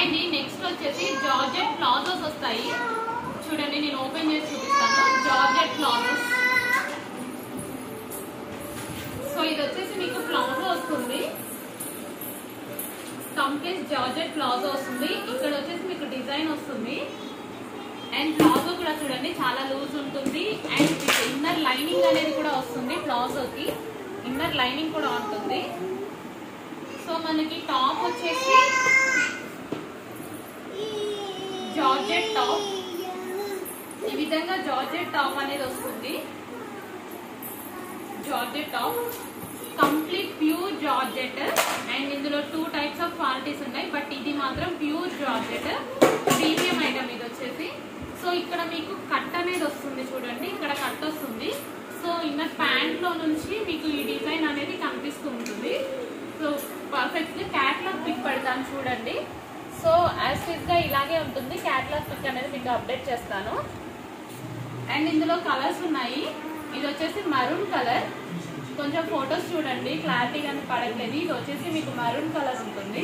and ఈ next వచ్చేసి georgette palazzos వస్తాయి చూడండి నేను ఓపెన్ చేసి చూపిస్తాను జార్జెట్ ప్లాజోస్ సో ఇది వచ్చేసి మీకు ప్లాజో వస్తుంది కంప్లీట్ జార్జెట్ ప్లాజో వస్తుంది ఇక్కడ వచ్చేసి మీకు డిజైన్ వస్తుంది అండ్ ప్లాజో కూడా చూడండి చాలా లూజ్ ఉంటుంది అండ్ మీకు ఇన్నర్ లైనింగ్ అనేది కూడా వస్తుంది ప్లాజోకి ఇన్నర్ లైనింగ్ కూడా ఉంటుంది సో మనకి టాప్ వచ్చేసి జార్జెట్ టాప్ ఈ విధంగా జార్జెట్ టాప్ అనేది వస్తుంది georgette top complete pure georgette and ఇందులో టూ టైప్స్ ఆఫ్ క్వాలిటీస్ ఉన్నాయి బట్ ఇది మాత్రం ప్యూర్ జార్జెట్ ప్రీమియం ఐటమ్ ఇది వచ్చేసి సో ఇక్కడ మీకు కట్ అనేది వస్తుంది చూడండి ఇక్కడ కట్ వస్తుంది సో ఇన్నర్ ప్యాంట్ లో నుంచి మీకు ఈ డిజైన్ అనేది కనిపిస్తూ ఉంటుంది సో పర్ఫెక్ట్ గా క్యాట్లాగ్ పిక్ పెడతాను చూడండి సో యాజ్ గా ఇలాగే ఉంటుంది క్యాట్లాగ్ పిక్ అనేది మీకు అప్డేట్ చేస్తాను అండ్ ఇందులో కలర్స్ ఉన్నాయి ఇది వచ్చేసి మరూన్ కలర్ కొంచెం ఫొటోస్ చూడండి క్లారిటీగా పడట్లేదు ఇది వచ్చేసి మీకు మరూన్ కలర్ ఉంటుంది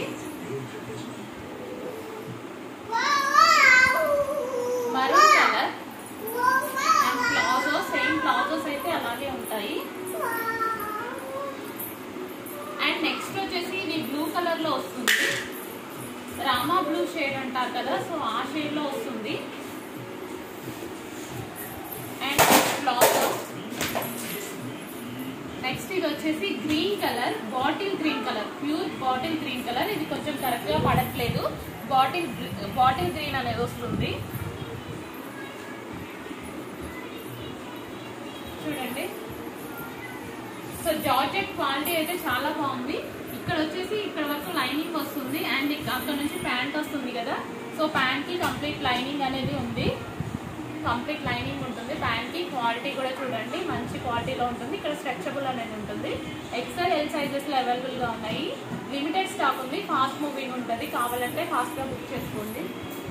maroon colour and palazzo same palazzos అయితే అలాగే ఉంటాయి అండ్ నెక్స్ట్ వచ్చేసి ఇది బ్లూ కలర్ లో వస్తుంది రామా బ్లూ షేడ్ అంటారు కదా సో ఆ షేడ్ లో వస్తుంది అండ్ ప్లాజో నెక్స్ట్ ఇది వచ్చేసి green colour bottle green colour pure bottle green colour ఇది కొంచెం కరెక్ట్ గా పడట్లేదు బాటిల్ బాటిల్ గ్రీన్ అనేది వస్తుంది చూడండి సో జార్జెట్ క్వాలిటీ అయితే చాలా బాగుంది ఇక్కడ వచ్చేసి ఇక్కడ వరకు లైనింగ్ వస్తుంది అండ్ అక్కడ నుంచి ప్యాంట్ వస్తుంది కదా సో ప్యాంట్ కి కంప్లీట్ లైనింగ్ అనేది ఉంది కంప్లీట్ లైనింగ్ ఉంటుంది ప్యాంట్ కి క్వాలిటీ కూడా చూడండి మంచి క్వాలిటీలో ఉంటుంది ఇక్కడ స్ట్రెచబుల్ అనేది ఉంటుంది ఎక్సెల్ ఎల్ సైజెస్ లో అవైలబుల్ గా ఉన్నాయి లిమిటెడ్ స్టాక్ ఉంది ఫాస్ట్ మూవింగ్ ఉంటుంది కావాలంటే ఫాస్ట్ గా బుక్ చేసుకోండి